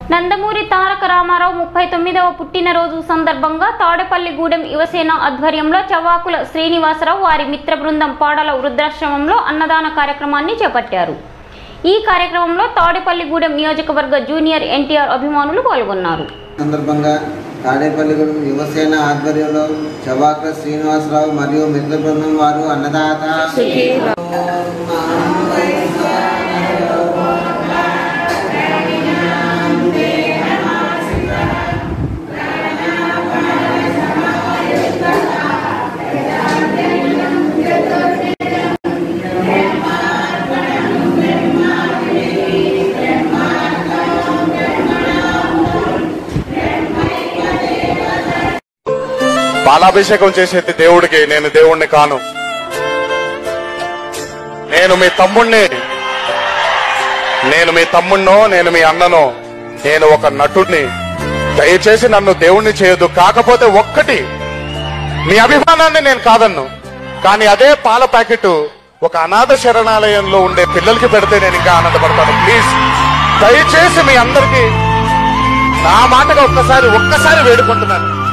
నందమూరి తారక రామారావు ముప్పై తొమ్మిదవ పుట్టినరోజు సందర్భంగా తాడేపల్లిగూడెం యువసేన ఆధ్వర్యంలో చవాకుల శ్రీనివాసరావు వారి మిత్ర బృందం పాడల వృద్ధాశ్రమంలో అన్నదాన కార్యక్రమాన్ని చేపట్టారు ఈ కార్యక్రమంలో తాడేపల్లిగూడెం నియోజకవర్గ జూనియర్ ఎన్టీఆర్ అభిమానులు పాల్గొన్నారు సందర్భంగా తాడేపల్లిగూడెం యువసేన ఆధ్వర్యంలో చవాక శ్రీనివాసరావు మరియు మిత్ర బృందం వారు అన్నదాత పాలాభిషేకం చేసేది దేవుడికి నేను దేవుణ్ణి కాను నేను మీ తమ్ముణ్ణి నేను మీ తమ్ముణ్ణో నేను మీ అన్ననో నేను ఒక నటుడిని దయచేసి నన్ను దేవుణ్ణి చేయొద్దు కాకపోతే ఒక్కటి మీ అభిమానాన్ని నేను కాదన్ను కానీ అదే పాల ప్యాకెట్ ఒక అనాథ శరణాలయంలో ఉండే పిల్లలకి పెడితే నేను ఇంకా ఆనందపడతాను ప్లీజ్ దయచేసి మీ అందరికీ నా మాటగా ఒక్కసారి ఒక్కసారి వేడుకుంటున్నాను